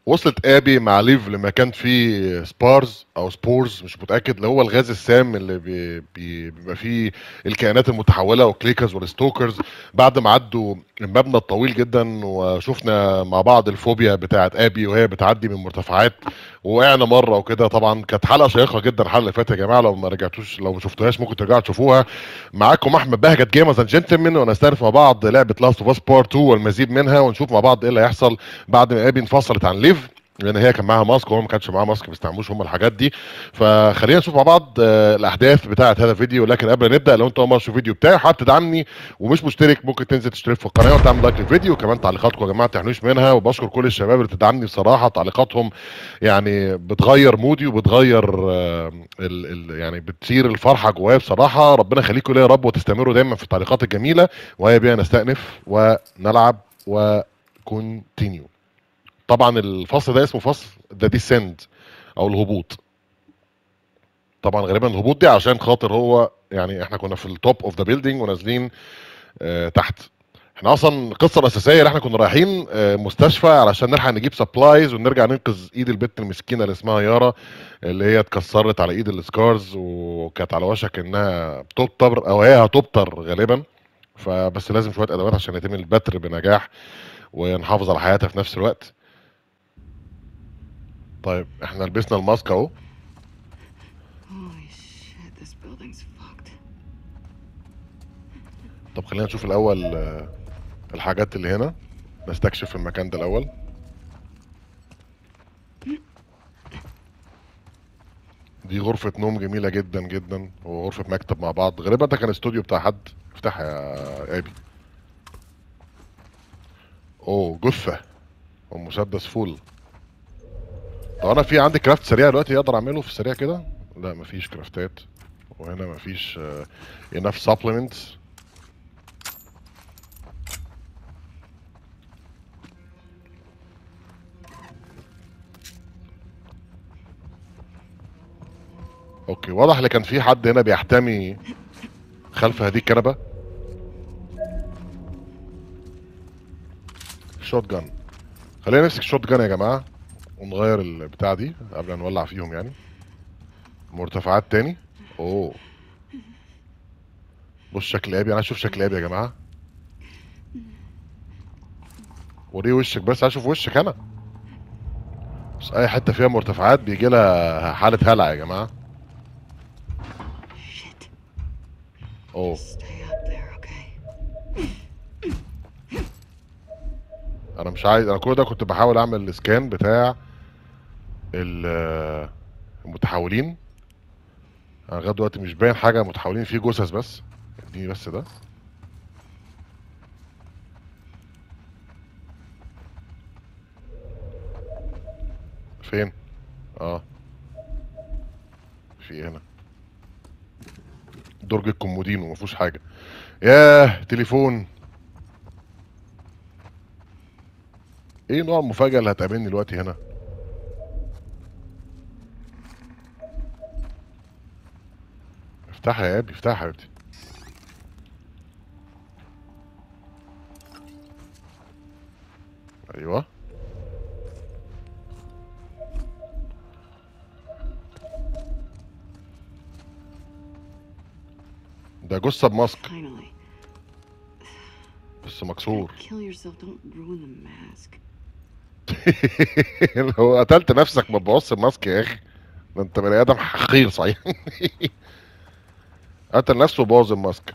وصلت ابي مع ليف لمكان فيه سبارز او سبورز مش متاكد اللي هو الغاز السام اللي بي بي بيبقى فيه الكائنات المتحوله والكليكرز والستوكرز بعد ما عدوا المبنى الطويل جدا وشفنا مع بعض الفوبيا بتاعت ابي وهي بتعدي من مرتفعات وقعنا مره وكده طبعا كانت حلقه شيقه جدا الحلقه اللي فاتت يا جماعه لو ما رجعتوش لو ما شفتوهاش ممكن ترجعوا تشوفوها معاكم احمد بهجت جيمرز اند جنتلمان ونستعرف مع بعض لعبه لاست اوف اس بارت 2 والمزيد منها ونشوف مع بعض ايه اللي هيحصل بعد ما ابي انفصلت عن ليف لان هي كان معاها ماسك وهو ما كانش معاه ماسك ما بيستعملوش هم الحاجات دي فخلينا نشوف مع بعض آه، الاحداث بتاعه هذا الفيديو لكن قبل ما نبدا لو انت اول مره تشوف الفيديو بتاعي حابب تدعمني ومش مشترك ممكن تنزل تشترك في القناه وتعمل لايك للفيديو وكمان تعليقاتكم يا جماعه ما تحنوش منها وبشكر كل الشباب اللي بتدعمني بصراحه تعليقاتهم يعني بتغير مودي وبتغير آه، ال ال يعني بتثير الفرحه جوايا بصراحه ربنا يخليكم ليا يا رب وتستمروا دايما في التعليقات الجميله وهي بيها نستأنف ونلعب وكونتينيو طبعا الفصل ده اسمه فصل ذا ديسند او الهبوط طبعا غالبا الهبوط دي عشان خاطر هو يعني احنا كنا في التوب اوف ذا بيلدينج ونازلين آه تحت احنا اصلا القصه الاساسيه اللي احنا كنا رايحين آه مستشفى علشان نلحق نجيب سبلايز ونرجع ننقذ ايد البت المسكينه اللي اسمها يارا اللي هي اتكسرت على ايد السكارز وكانت على وشك انها تبتر او هي هتبتر غالبا فبس لازم شويه ادوات عشان يتم البتر بنجاح ونحافظ على حياتها في نفس الوقت طيب احنا لبسنا الماسك اهو Holy shit, this building's fucked. طب خلينا نشوف الاول آه، الحاجات اللي هنا نستكشف المكان ده الاول دي غرفة نوم جميلة جدا جدا وغرفة مكتب مع بعض غالبا ده كان استوديو بتاع حد افتحها يا ابي اوه جثة ومسدس فول طب انا في عندي كرافت سريع دلوقتي اقدر اعمله في السريع كده لا مفيش كرافتات وهنا مفيش انف سبلمنتس اوكي واضح ان كان في حد هنا بيحتمي خلف هذه الكنبه شوت جان خلينا نمسك شوت جان يا جماعه ونغير البتاع دي قبل ما نولع فيهم يعني مرتفعات تاني اوه بص شكل ابي انا اشوف شكل ابي يا جماعه وريه وشك بس اشوف وشك انا بس اي حته فيها مرتفعات بيجي لها حاله هلع يا جماعه Shit. اوه Stay up there, okay? انا مش عايز انا كل ده كنت بحاول اعمل السكان بتاع ال- المتحولين انا لغايه دلوقتي مش باين حاجه متحولين فيه جثث بس اديني بس ده فين اه في ايه هنا درج الكومودينو ما فيهوش حاجه ياه تليفون ايه نوع المفاجأة اللي هتقابلني دلوقتي هنا؟ افتحها يا ابي افتحها يا حبيبتي ايوه ده جثة بماسك Finally. بس مكسور Kill yourself. Don't ruin the mask. لو قتلت نفسك ما تبوظش الماسك يا اخي ده انت بني ادم حقير صحيح قتل نفسه وبوظ الماسك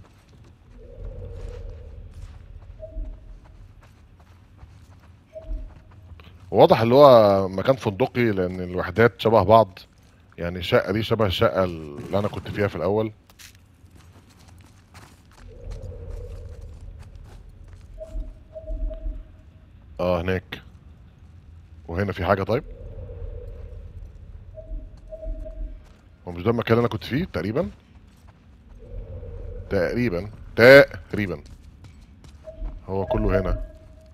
واضح اللي هو مكان فندقي لان الوحدات شبه بعض يعني الشقه دي شبه الشقه اللي انا كنت فيها في الاول اه هناك وهنا في حاجه طيب هو مش ده المكان اللي انا كنت فيه تقريبا تقريبا تقريبا هو كله هنا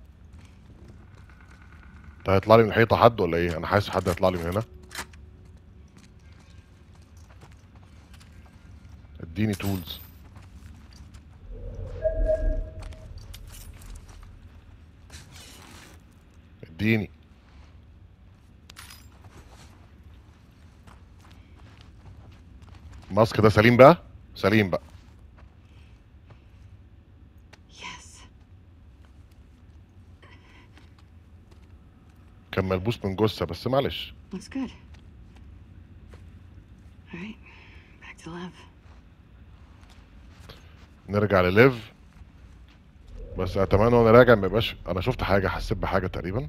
ده هيطلع لي من الحيطه حد ولا ايه انا حاسس حد هيطلع لي من هنا اديني تولز اديني ماسك ده سليم بقى سليم بقى Yes. كان ملبوس من جثه بس معلش Looks good. All right. Back to Lev. نرجع لليف بس اتمنى وانا راجع ما يبقاش انا شفت حاجه حسيت بحاجه تقريبا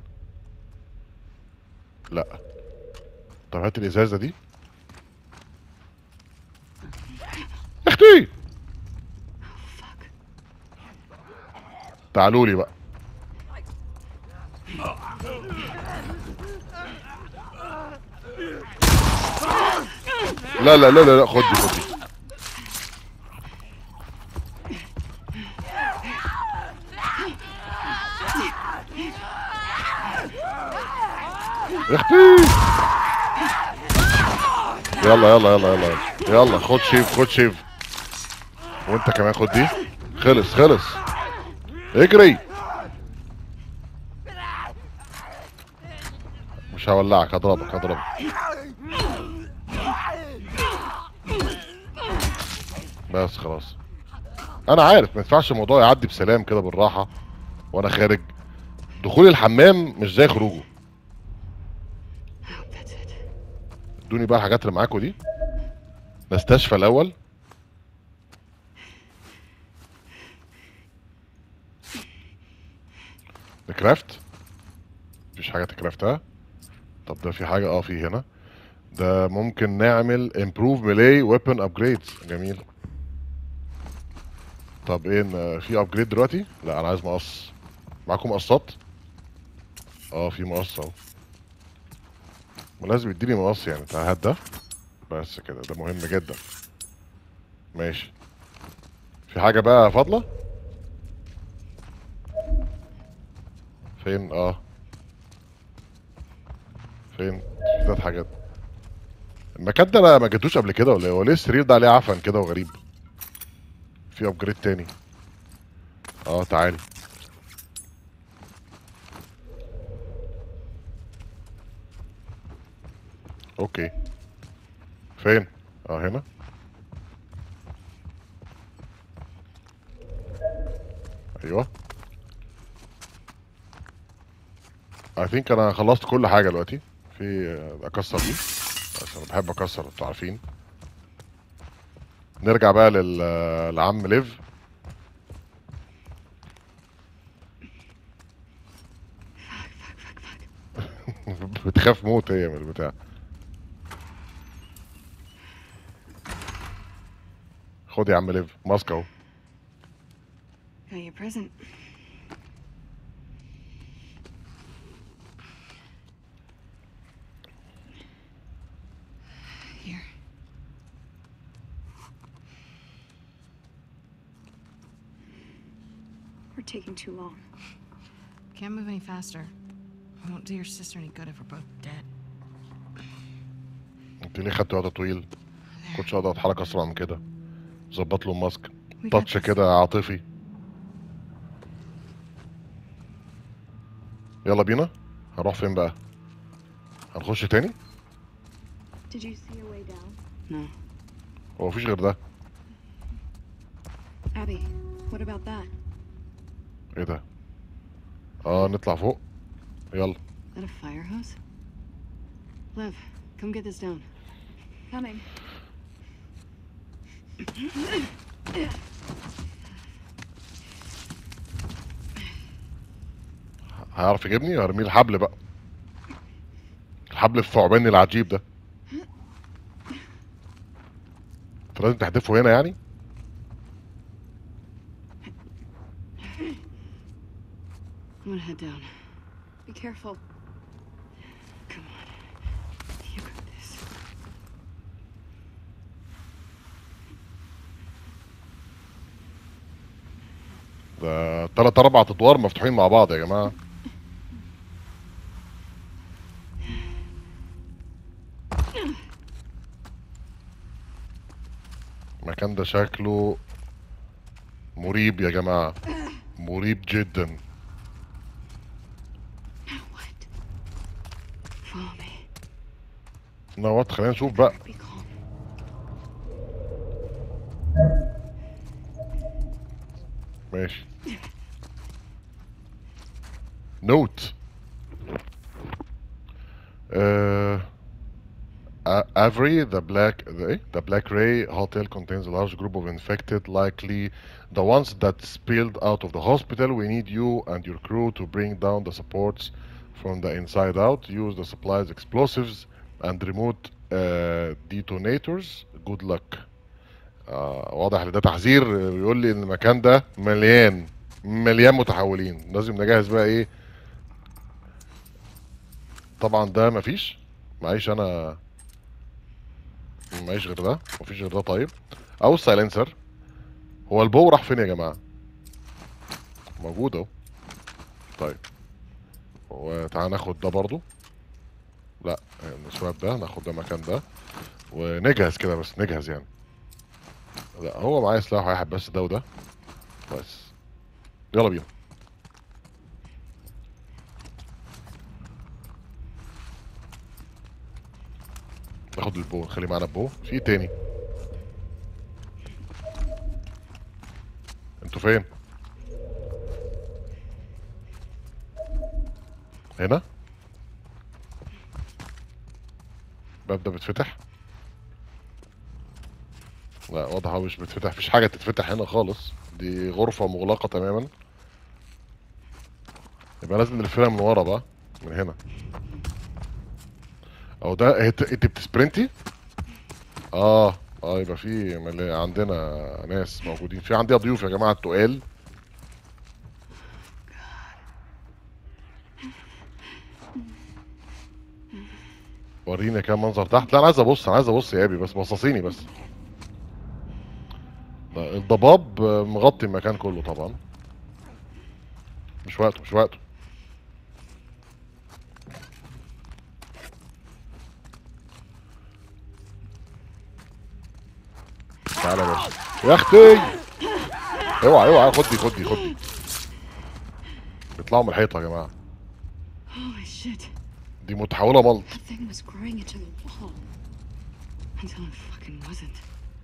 لا طب هات الازازه دي اختي Oh, fuck. تعالوا لي بقى لا لا لا لا لا خد دي خد دي اختي يلا يلا يلا يلا يلا يلا خد شيف خد شيف وانت كمان خد دي خلص خلص اجري مش هولعك هضربك هضربك بس خلاص انا عارف ما ينفعش الموضوع يعدي بسلام كده بالراحه وانا خارج دخول الحمام مش زي خروجه I hope that's it. ادوني بقى الحاجات اللي معاكوا دي نستشفى الاول نكرافت مفيش حاجه تكرافتها طب ده في حاجه اه في هنا ده ممكن نعمل امبروف ميلي ويبن ابجريدز جميل طب ايه ن- في ابجريد دلوقتي لا انا عايز مقص معاكم مقصات اه في مقص اهو ولازم يديني مقص يعني تعال هات ده بس كده ده مهم جدا ماشي في حاجة بقى فاضلة فين اه فين في ثلاث حاجات المكان ده انا ما جيتوش قبل كده ولا ايه هو ليه السرير ده عليه عفن كده وغريب في ابجريد تاني اه تعالي اوكي فين اه هنا ايوه I think انا خلصت كل حاجه دلوقتي في آه، اكسر دي بس انا بحب اكسر انتوا عارفين نرجع بقى لل لعم ليف Fuck, fuck, fuck. بتخاف موت هي من البتاع خد يا عم ليف ماسك اهو Got your present. Here. We're taking too long. Can't move any faster. Won't do your sister any good if we're both dead. انت ليه خدت وقت طويل كنتش اقدر اتحرك اسرع من كده ظبط له الماسك We got تاتش this. كده عاطفي يلا بينا هنروح فين بقى هنخش تاني Did you see a way down? No. هو مفيش غير ده Abby, what about that? ايه ده اه نطلع فوق يلا Is that a fire hose? Lev, come get this down. Coming. هيعرف يجيبني هرميه الحبل بقى الحبل الثعباني العجيب ده انت لازم تحدفه هنا يعني I'm gonna head down. Be careful. Come on. You got this. ده تلات اربع ادوار مفتوحين مع بعض يا جماعه المكان ده شكله مريب يا جماعه مريب جدا Now what? Follow me. نوات خلينا نشوف بقى Be calm. ماشي نوت uh, Avery, the black, the, the Black Ray hotel contains a large group of infected, likely the ones that spilled out of the hospital. We need you and your crew to bring down the supports from the inside out. Use the supplies, explosives, and remote uh, detonators. Good luck. آه واضح ان ده تحذير بيقول لي ان المكان ده مليان مليان متحولين لازم نجهز بقى ايه طبعا ده مفيش معيش انا معيش غير ده مفيش غير ده طيب او السايلنسر هو البو راح فين يا جماعه موجود اهو طيب وتعال ناخد ده برضو لا نسواب ده ناخد ده مكان ده ونجهز كده بس نجهز يعني لا هو معايا سلاح واحد بس ده وده بس يلا بينا ناخد البو نخلي معانا البو في تاني انتوا فين هنا الباب ده بيتفتح لا واضح هو مش بيتفتح مفيش حاجة تتفتح هنا خالص دي غرفة مغلقة تماما يبقى لازم نلفها من ورا بقى من هنا او ده هت- انت بتسبرنتي اه اه يبقى في مل- عندنا ناس موجودين في عندي ضيوف يا جماعه التقال وريني كام منظر تحت لا انا عايز ابص انا عايز ابص يا ابي بس بصصيني بس لا، الضباب آه، مغطي المكان كله طبعا مش وقته مش وقته تعالى يا باشا يا اختي اوعى اوعى خدي خدي خدي بيطلعوا من الحيطه يا جماعه Holy shit. دي متحوله ملط That thing was growing into the wall. Until it fucking wasn't.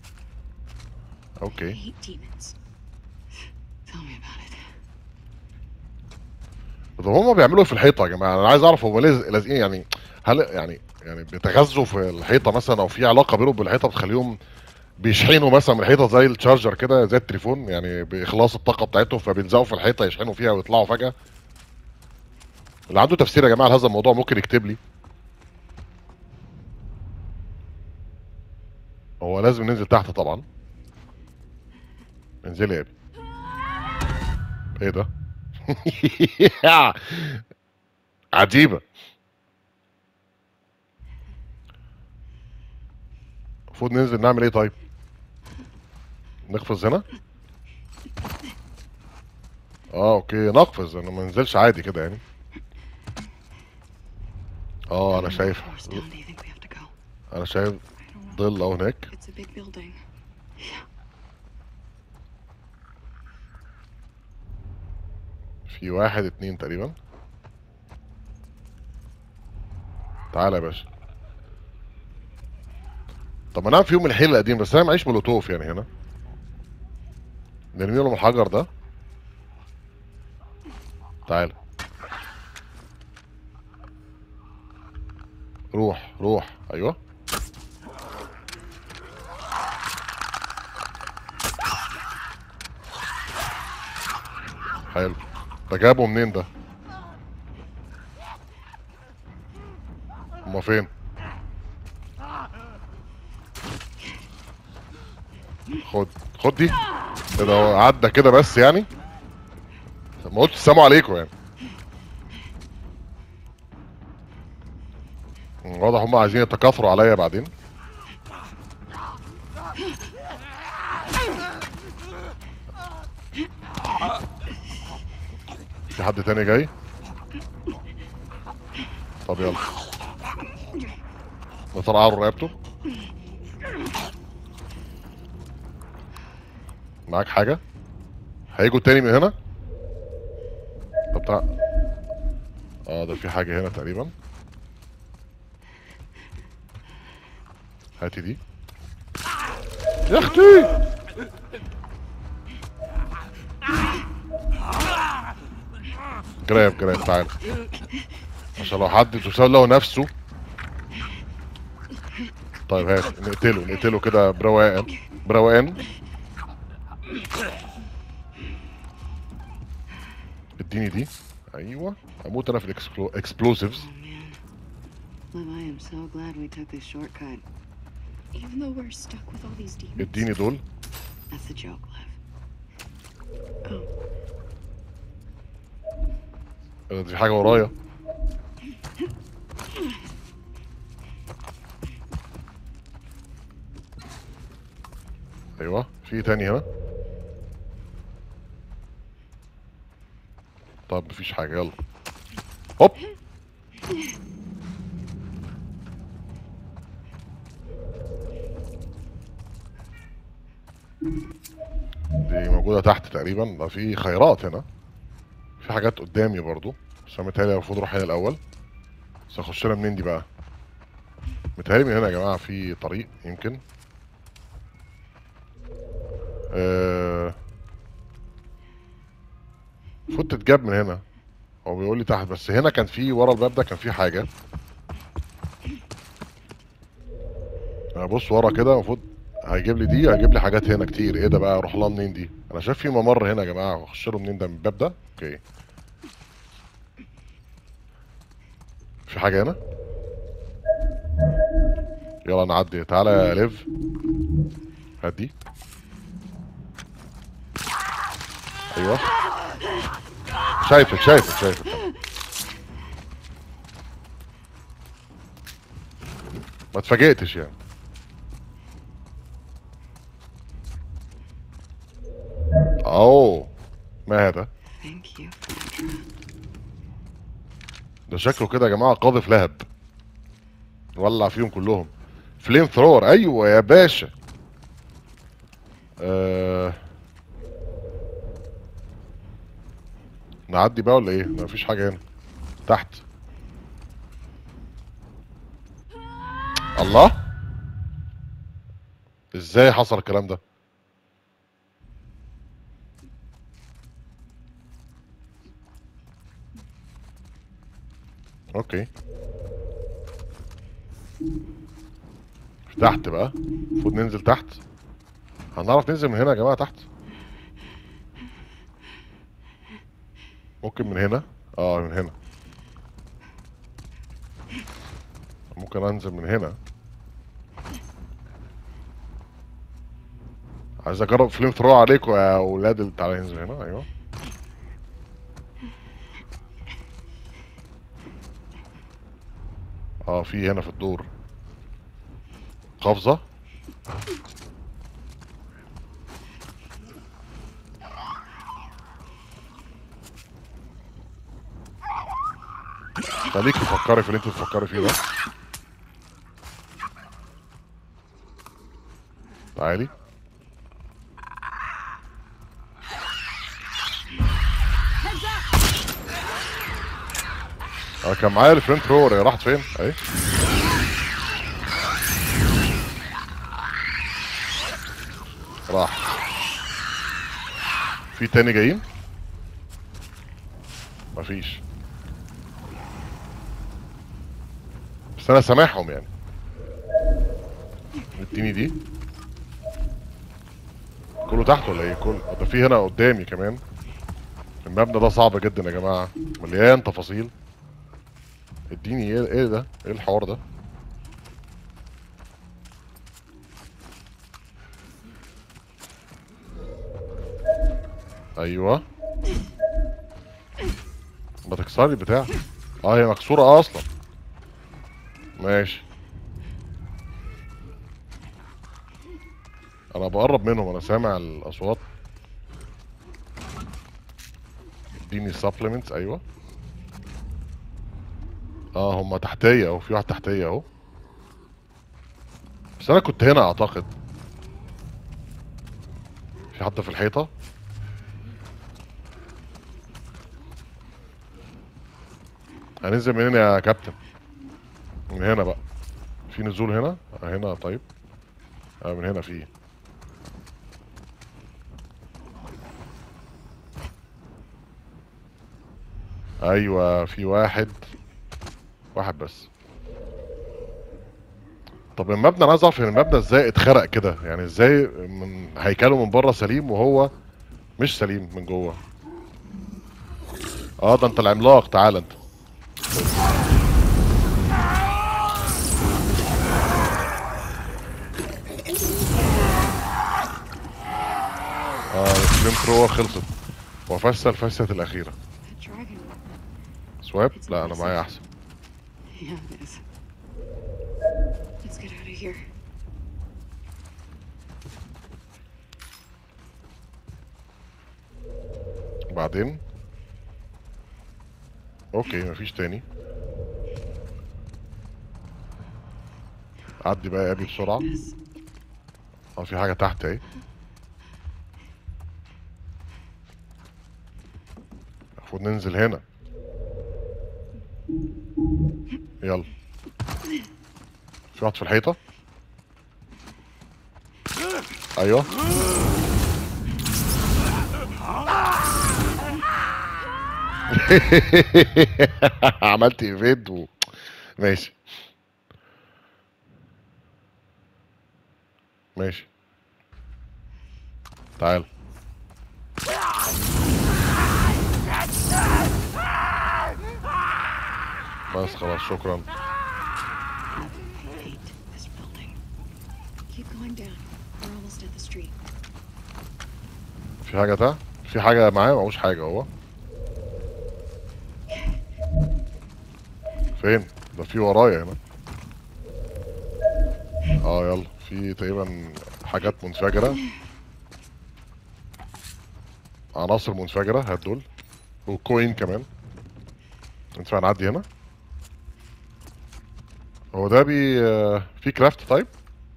I اوكي hate demons. Tell me about it. طب هما بيعملوا ايه في الحيطه يا جماعه انا عايز اعرف هما ليه لازقين يعني هل يعني يعني بيتغذوا في الحيطه مثلا او في علاقه بينهم بالحيطه بتخليهم بيشحنوا مثلا من الحيطه زي التشارجر كده زي التليفون يعني باخلاص الطاقه بتاعتهم فبيلزقوا في الحيطه يشحنوا فيها ويطلعوا فجاه اللي عنده تفسير يا جماعه لهذا الموضوع ممكن يكتب لي هو لازم ننزل تحت طبعا انزلي يا ابني ايه ده عجيبة المفروض ننزل نعمل ايه طيب نقفز هنا اه اوكي نقفز انا ما ننزلش عادي كده يعني اه انا How many شايف floors down do you think we have to go? انا شايف I don't know. ظل اهو هناك It's a big building. في واحد اتنين تقريبا تعالى يا باشا طب ما نعمل فيهم الحيل القديم بس انا معيش مولوتوف يعني هنا نرمي لهم الحجر ده تعالى روح روح ايوه حلو ده جابه منين ده هما فين خد خد دي إيه ده هو عدى كده بس يعني ما قلتش السلام عليكم يعني واضح هم عايزين يتكاثروا عليا بعدين في حد تاني جاي طب يلا ده طلع عرض رقبته معاك حاجة هيجوا تاني من هنا طب تعال اه ده في حاجة هنا تقريبا هاتي دي يا اختي جراب جراب تعالى عشان لو حد تساوي له نفسه طيب هات نقتله نقتله كده بروقان بروقان اديني دي ايوه اموت انا في الاكسبلوسيفز Liv, I am so glad we took this shortcut. Even though we're stuck with all these demons. اديني دول That's the joke, Liv. Oh, آه، دي حاجه ورايا ايوه في تاني هنا طب مفيش حاجه يلا هوب دي موجوده تحت تقريبا ده في خيرات هنا في حاجات قدامي برضو بس انا متهيألي المفروض اروح هنا الاول بس اخش لها منين دي بقى متهيألي من هنا يا جماعه في طريق يمكن آه، المفروض تتجاب من هنا هو بيقول لي تحت بس هنا كان في ورا الباب ده كان في حاجه انا بص ورا كده المفروض هيجيب لي دي هيجيب لي حاجات هنا كتير ايه ده بقى اروح لها منين دي انا شايف في ممر هنا يا جماعه اخش له منين ده من الباب ده اوكي في حاجه هنا يلا نعدي تعالى يا ليف هات دي ايوه شايفك شايفك شايفك ما اتفاجئتش يعني اوه ما هذا Thank you, Petra. ده شكله كده يا جماعه قاذف لهب ولع فيهم كلهم فليم ثرور ايوه يا باشا آه... نعدي بقى ولا ايه مفيش حاجه هنا تحت الله ازاي حصل الكلام ده اوكي تحت بقى المفروض ننزل تحت هنعرف ننزل من هنا يا جماعه تحت ممكن من هنا اه من هنا ممكن انزل من هنا عايز اجرب فليم ثرو عليكم يا اولاد اللي تعالى ننزل هنا ايوه اه في هنا في الدور قفزة خليك تفكري في اللي انت بتفكري فيه ده تعالي انا كان معايا الفريم ثرور هي راحت فين؟ اهي راح في تاني جايين؟ مفيش بس انا سامعهم يعني اديني دي كله تحت ولا ايه كله ده في هنا قدامي كمان المبنى ده صعب جدا يا جماعه مليان تفاصيل اديني ايه ايه ده ايه الحوار ده ايوه ما تكسري البتاع اه هي مكسوره اه اصلا ماشي انا بقرب منهم انا سامع الاصوات اديني supplements ايوه اه هم تحتيه اهو في واحد تحتيه اهو بس انا كنت هنا اعتقد في حد في الحيطه هننزل من هنا يا كابتن من هنا بقى في نزول هنا آه هنا طيب اه من هنا في ايوه في واحد واحد بس طب المبنى انا عايز اعرف ان المبنى ازاي اتخرق كده يعني ازاي من هيكله من بره سليم وهو مش سليم من جوه اه ده انت العملاق تعال انت اه الفليم ثرور خلصت وفسر الفسة الأخيرة That dragon. سواب لا أنا معايا أحسن Yeah, it is. Let's get out of here. وبعدين اوكي مفيش تاني عدي بقى يا ابي بسرعة Yes. اه في حاجة تحت اهي المفروض ننزل هنا يلا في واحد في الحيطة ايوه عملت ايفيد و... ماشي ماشي تعال بس خلاص شكرا Hate this building. Keep going down. We're almost at the street. في حاجة ده في حاجة معاه معهوش حاجة هو فين ده في ورايا هنا اه يلا في تقريبا حاجات منفجرة عناصر منفجرة هات دول وكوين كمان ينفع نعدي هنا هو ده بي آه، في كرافت طيب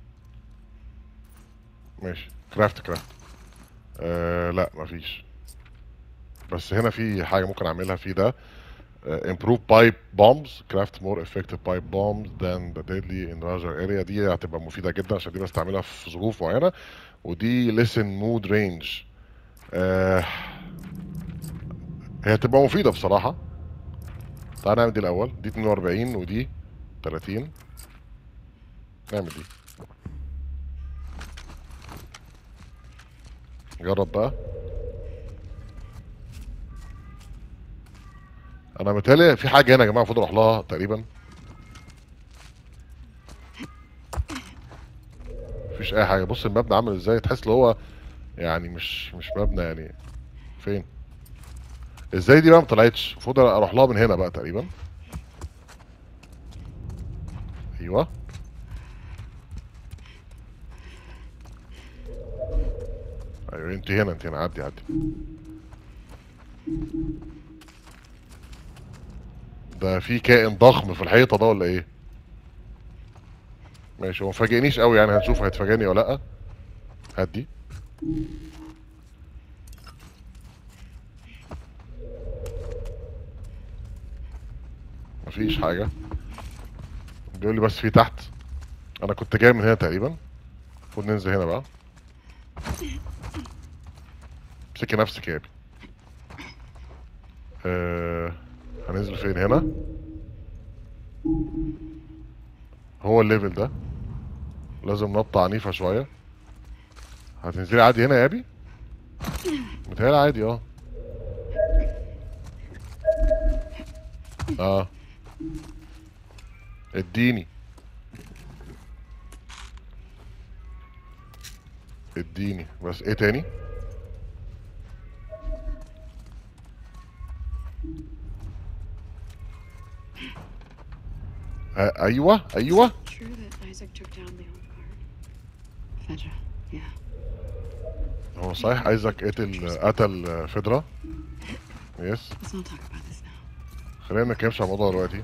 ماشي كرافت كرافت آه لا مفيش بس هنا في حاجة ممكن اعملها في ده آه improve pipe bombs craft more effective pipe bombs than the deadly in larger area دي هتبقى مفيدة جدا عشان دي بستعملها في ظروف معينة ودي listen mood range آه هي هتبقى مفيدة بصراحة تعال نعمل دي الأول دي 42 ودي 30 نعمل دي جرب بقى انا متهيألي في حاجه هنا يا جماعه المفروض اروح لها تقريبا مفيش اي حاجه بص المبنى عامل ازاي تحس ان هو يعني مش مش مبنى يعني فين ازاي دي بقى ما طلعتش المفروض اروح لها من هنا بقى تقريبا ايوه ايوه انت هنا انت هنا عدي عدي ده في كائن ضخم في الحيطه ده ولا ايه ماشي هو مفاجئنيش قوي يعني هنشوف هيتفاجئني ولا لا هات دي مفيش حاجه بيقول لي بس في تحت انا كنت جاي من هنا تقريبا المفروض ننزل هنا بقى امسكي نفسك يا ابني آه هننزل فين هنا هو الليفل ده لازم نطة عنيفة شوية هتنزلي عادي هنا يا ابي متهيألي عادي اه اه اديني اديني بس ايه تاني آه ايوه ايوه True that Isaac took down the old guard. Fedra, yeah. هو صحيح عايزك قتل قتل فيدرا يس Let's not talk about this now. خلينا ما نتكلمش عن الموضوع دلوقتي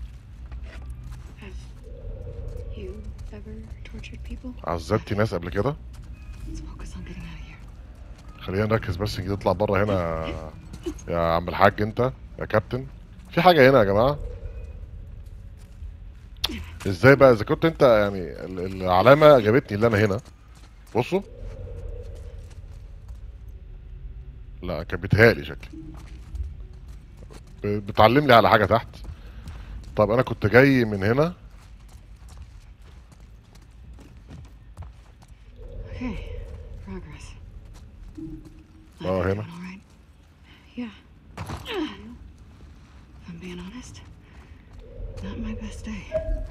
Have you ever tortured people? عذبتي ناس قبل كده Let's focus on getting out of here. خلينا نركز بس نجي نطلع بره هنا يا عم الحاج انت يا كابتن في حاجه هنا يا جماعه ازاي بقى اذا كنت انت يعني ال- العلامه عجبتني اللي انا هنا بصوا لا كانت بتهيألي شكلي ب- بتعلم لي على حاجه تحت طب انا كنت جاي من هنا Okay, progress. Oh, Am I Hannah. doing all right? Yeah. If I'm being honest, not my best day.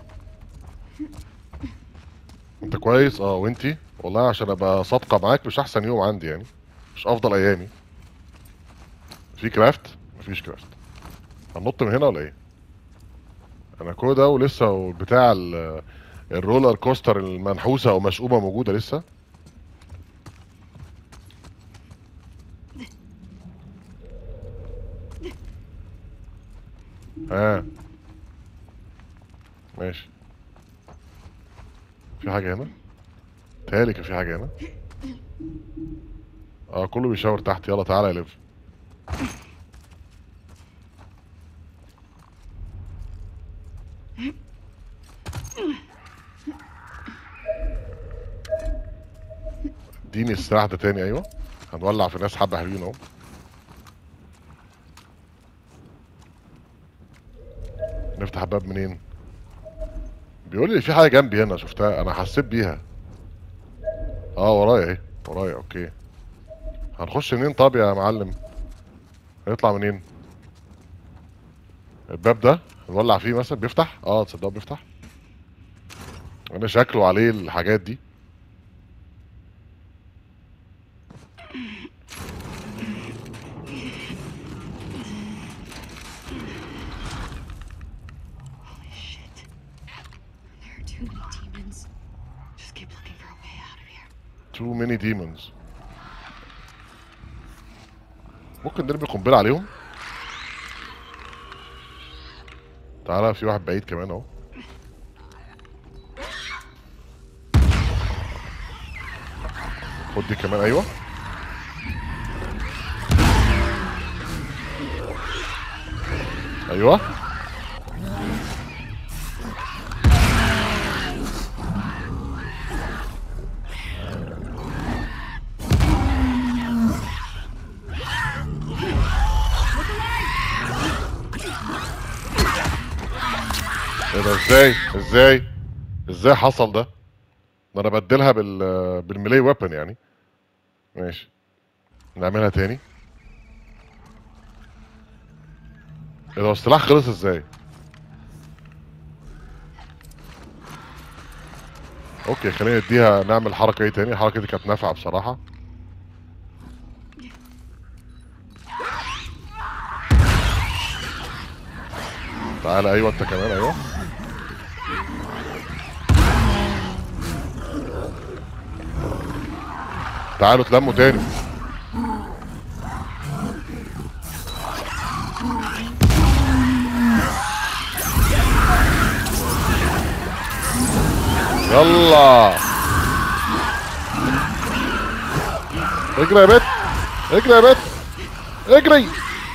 انت كويس اه وانتي والله عشان ابقى صادقه معاك مش احسن يوم عندي يعني مش افضل ايامي في كرافت مفيش كرافت هننط من هنا ولا ايه انا كل ده ولسه بتاع ال- الرولر كوستر المنحوسه او مشؤومه موجوده لسه ها ماشي في حاجه هنا تهيألي كان في حاجه هنا اه كله بيشاور تحت يلا تعالى يا ليف اديني السلاح ده تاني ايوه هنولع في ناس حبه حلوين اهو نفتح الباب منين بيقول لي في حاجه جنبي هنا شفتها انا حسيت بيها اه ورايا اهي ورايا اوكي هنخش منين طب يا معلم هنطلع منين الباب ده نولع فيه مثلا بيفتح اه تصدقوا بيفتح انا شكله عليه الحاجات دي Holy shit. There are too many demons. Just keep looking for a way out of here. too many demons ممكن نرمي قنبله عليهم تعالى في واحد بعيد كمان اهو خد دي كمان ايوه ايوه ايه ده ازاي ازاي ازاي حصل ده ده انا بدلها بال بالميلي ويبن يعني ماشي نعملها تاني ايه ده هو السلاح خلص ازاي اوكي خلينا نديها نعمل حركه ايه تاني الحركه دي كانت نافعه بصراحه تعالى ايوه انت كمان ايوه تعالوا تلموا تاني يلا اجري يا بت اجري يا بت اجري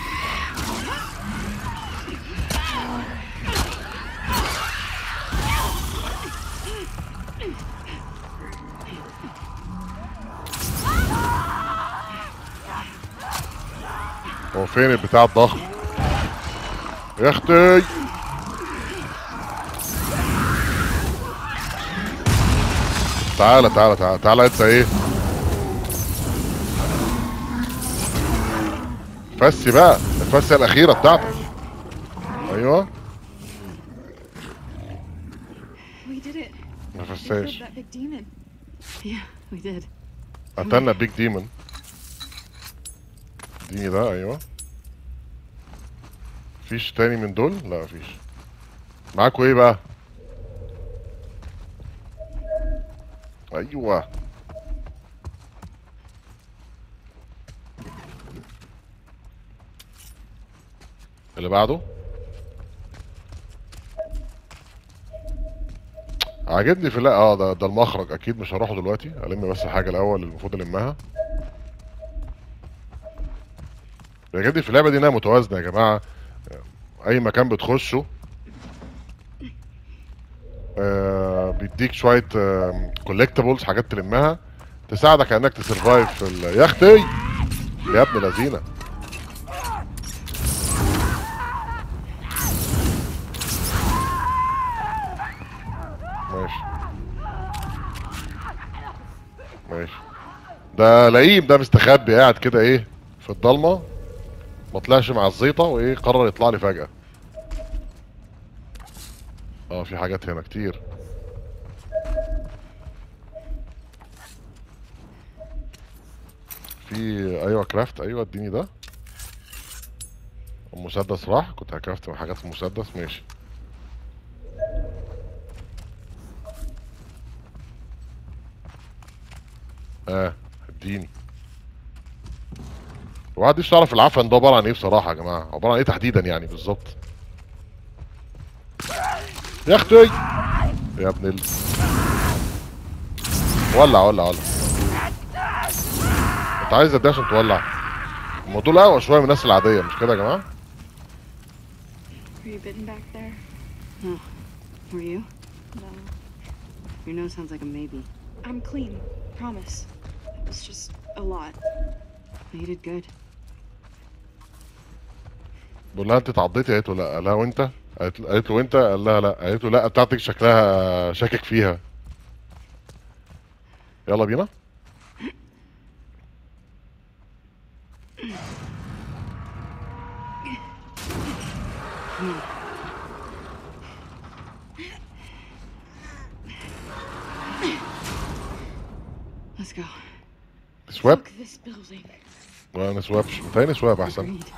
هو فين البتاع الضخم يا اختي تعالى تعالى تعالى تعالى انت ايه فسي بقى الفسيه الاخيره بتاعتك ايوه We did it. ما We killed فساش that big demon. Yeah, we did. قتلنا بيج ديمون اديني ده ايوه فيش تاني من دول لا مفيش معاكوا ايه بقى ايوه اللي بعده عاجبني في لا اه ده ده المخرج اكيد مش هروحه دلوقتي الم بس الحاجه الاول اللي المفروض المها عاجبني في اللعبه دي انها متوازنه يا جماعه اي مكان بتخشه آه بيديك شويه كولكتبلز حاجات تلمها تساعدك انك تسرفايف في ال... يا اختي يا ابن لذينه ماشي ده لئيم ده مستخبي قاعد كده ايه في الضلمه ما طلعش مع الزيطه وايه قرر يطلع لي فجاه اه في حاجات هنا كتير في ايوه كرافت ايوه اديني ده المسدس راح كنت هكرافت من حاجات في المسدس ماشي اه اديني الواحد مش يعرف العفن ده عباره عن ايه بصراحه يا جماعه عباره عن ايه تحديدا يعني بالظبط يا اختي يا ابن ال ولع ولع ولع انت عايز قد ايه عشان تولع هم دول اقوى شويه من الناس العاديه مش كده يا جماعه Were you bitten back there? No. Were you? No. Your nose sounds like a maybe. I'm clean. Promise. It was just a lot. You did good. بقول لها انت اتعضيتي قالت له لا قال لها وانت قالت له قالت له وانت قال لها لا قالت له لا بتاعتك شكلها شاكك فيها يلا بينا Let's go. سواب Fuck this building. ولا نسوابش متهيألي سواب احسن Agreed.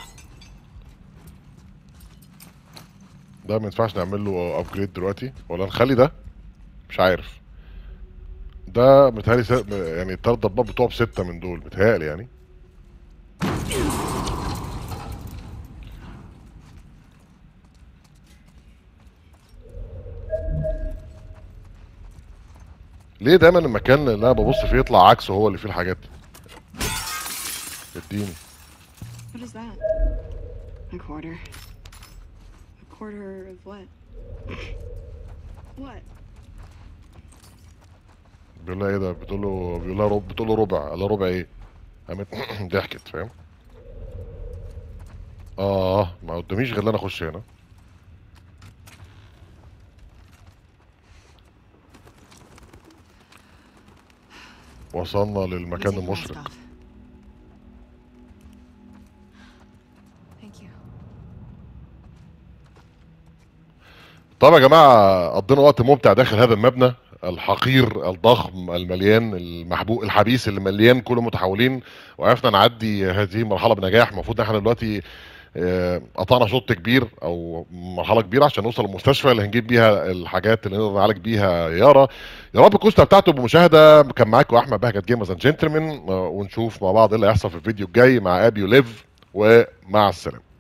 ده ما ينفعش نعمل له ابجريد دلوقتي ولا نخلي ده مش عارف ده متهيألي س... يعني التلات ضباط بتوعه بستة من دول متهيألي يعني ليه دايما المكان اللي انا ببص فيه يطلع عكسه هو اللي فيه الحاجات اديني What is that? A quarter. A quarter of what? what? بيقول لها ايه ده بتقول له بيقول لها ربع بتقول له ربع قال لها ربع ايه قامت ضحكت فاهم اه ما قداميش غير ان انا اخش هنا وصلنا Let me للمكان take the mask المشرق off. Thank you. طب يا جماعة قضينا وقت ممتع داخل هذا المبنى الحقير الضخم المليان المحبوب الحبيس اللي مليان كل المتحولين وعرفنا نعدي هذه المرحلة بنجاح المفروض ان احنا دلوقتي آه، قطعنا شوط كبير او مرحلة كبيرة عشان نوصل للمستشفى اللي هنجيب بيها الحاجات اللي نقدر نعالج بيها يارا يا رب تكونوا استمتعتوا بالمشاهدة كان معاكم احمد بهجت جيمرز اند جنتلمان ونشوف مع بعض ايه اللي هيحصل في الفيديو الجاي مع ابي وليف ومع السلامة